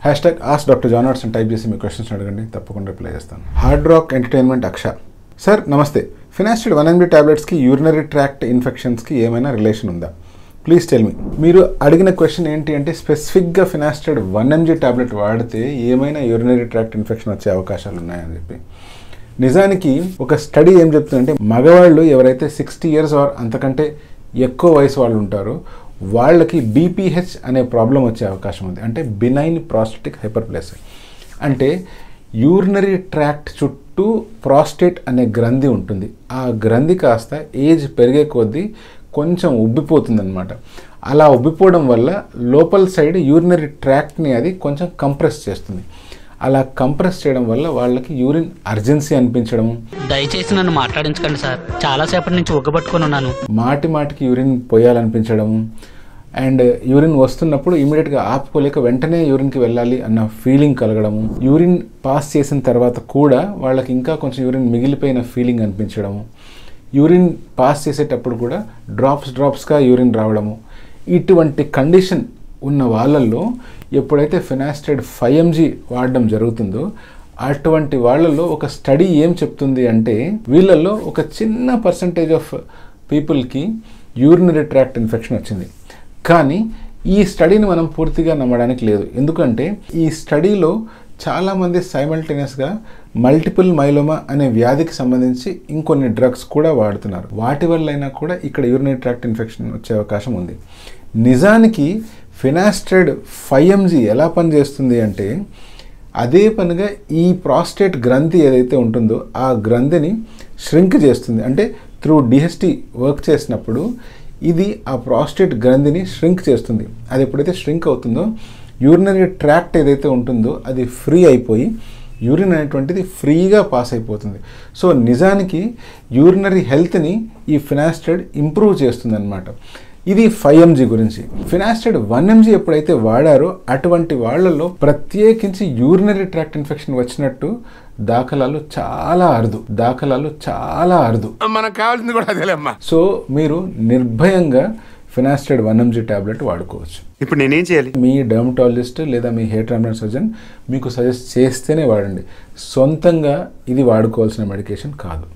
hash tag ask doctor John Watts అని type చేసి మీ క్వశ్చన్స్ అడగండి తప్పకుండా రిప్లై చేస్తాను hard rock entertainment Aksha sir నమస్తే ఫినాస్టెడ్ వన్ ఎంబీ ట్యాబ్లెట్స్కి యూరినరీ ట్రాక్ట్ ఇన్ఫెక్షన్స్కి ఏమైనా రిలేషన్ ఉందా ప్లీజ్ టెల్ మీ మీరు అడిగిన క్వశ్చన్ ఏంటి అంటే స్పెసిఫిక్గా ఫినాస్టెడ్ వన్ ఎంజీ ట్యాబ్లెట్ వాడితే ఏమైనా యూరినరీ ట్రాక్ట్ ఇన్ఫెక్షన్ వచ్చే అవకాశాలు ఉన్నాయని చెప్పి నిజానికి ఒక స్టడీ ఏం చెప్తుందంటే మగవాళ్ళు ఎవరైతే సిక్స్టీ ఇయర్స్ ఆర్ అంతకంటే ఎక్కువ వయసు వాళ్ళు ఉంటారో వాళ్ళకి బీపీహెచ్ అనే ప్రాబ్లం వచ్చే అవకాశం ఉంది అంటే బినైన్ ప్రాస్టెటిక్ హైపర్ప్లేస్ అంటే యూరినరీ ట్రాక్ట్ చుట్టూ ప్రాస్టేట్ అనే గ్రంథి ఉంటుంది ఆ గ్రంథి కాస్త ఏజ్ పెరిగే కొద్దీ కొంచెం ఉబ్బిపోతుందన్నమాట అలా ఉబ్బిపోవడం వల్ల లోపల సైడ్ యూరినరీ ట్రాక్ట్ని అది కొంచెం కంప్రెస్ చేస్తుంది అలా కంప్రెస్ చేయడం వల్ల వాళ్ళకి యూరిన్ అర్జెన్సీ అనిపించడం దయచేసి నన్ను మాట్లాడించకండి సార్ చాలాసేపటి నుంచి ఉగ్గబట్టుకొని ఉన్నాను మాటి మాటికి యూరిన్ పోయాలనిపించడం అండ్ యూరిన్ వస్తున్నప్పుడు ఇమీడియట్గా ఆపుకోలేక వెంటనే యూరిన్కి వెళ్ళాలి అన్న ఫీలింగ్ కలగడము యూరిన్ పాస్ చేసిన తర్వాత కూడా వాళ్ళకి ఇంకా కొంచెం యూరిన్ మిగిలిపోయిన ఫీలింగ్ అనిపించడము యూరిన్ పాస్ చేసేటప్పుడు కూడా డ్రాప్స్ డ్రాప్స్గా యూరిన్ రావడము ఇటువంటి కండిషన్ ఉన్న వాళ్ళల్లో ఎప్పుడైతే ఫినాస్టెడ్ ఫైవ్ ఎంజీ వాడడం జరుగుతుందో అటువంటి వాళ్ళలో ఒక స్టడీ ఏం చెప్తుంది అంటే వీళ్ళల్లో ఒక చిన్న పర్సంటేజ్ ఆఫ్ పీపుల్కి యూరినరీ ట్రాక్ట్ ఇన్ఫెక్షన్ వచ్చింది కానీ ఈ స్టడీని మనం పూర్తిగా నమ్మడానికి లేదు ఎందుకంటే ఈ స్టడీలో చాలామంది సైమల్టేనియస్గా మల్టిపుల్ మైలోమా అనే వ్యాధికి సంబంధించి ఇంకొన్ని డ్రగ్స్ కూడా వాడుతున్నారు వాటి వల్లైనా కూడా ఇక్కడ యూరినరీ ట్రాక్ట్ ఇన్ఫెక్షన్ వచ్చే అవకాశం ఉంది నిజానికి ఫినాస్టెడ్ ఫైవ్ ఎంజీ ఎలా పనిచేస్తుంది అంటే అదే పనిగా ఈ ప్రాస్టేట్ గ్రంథి ఏదైతే ఉంటుందో ఆ గ్రంథిని ష్రింక్ చేస్తుంది అంటే త్రూ డిహెచ్టీ వర్క్ చేసినప్పుడు ఇది ఆ ప్రాస్టేట్ గ్రంథిని ష్రింక్ చేస్తుంది అది ఎప్పుడైతే ష్రింక్ అవుతుందో యూరినరీ ట్రాక్ట్ ఏదైతే ఉంటుందో అది ఫ్రీ అయిపోయి యూరిన్ అనేటువంటిది ఫ్రీగా పాస్ అయిపోతుంది సో నిజానికి యూరినరీ హెల్త్ని ఈ ఫినాస్టెడ్ ఇంప్రూవ్ చేస్తుంది అనమాట ఇది ఫైవ్ ఎంజీ గురించి ఫినాస్టెడ్ వన్ ఎంజీ ఎప్పుడైతే వాడారో అటువంటి వాళ్ళల్లో ప్రత్యేకించి యూరినరీ ట్రాక్ట్ ఇన్ఫెక్షన్ వచ్చినట్టు దాఖలాలు చాలా అరుదు దాఖలాలు చాలా అరుదు మనకు కావాల్సింది కూడా అదేలేమ్మా సో మీరు నిర్భయంగా ఫినాస్టెడ్ వన్ ఎంజీ ట్యాబ్లెట్ వాడుకోవచ్చు ఇప్పుడు నేనేం చేయాలి మీ డర్మటాలజిస్ట్ లేదా మీ హెయిర్ ట్రాన్స్ప్లాంట్ సర్జన్ మీకు సజెస్ట్ చేస్తేనే వాడండి సొంతంగా ఇది వాడుకోవాల్సిన మెడికేషన్ కాదు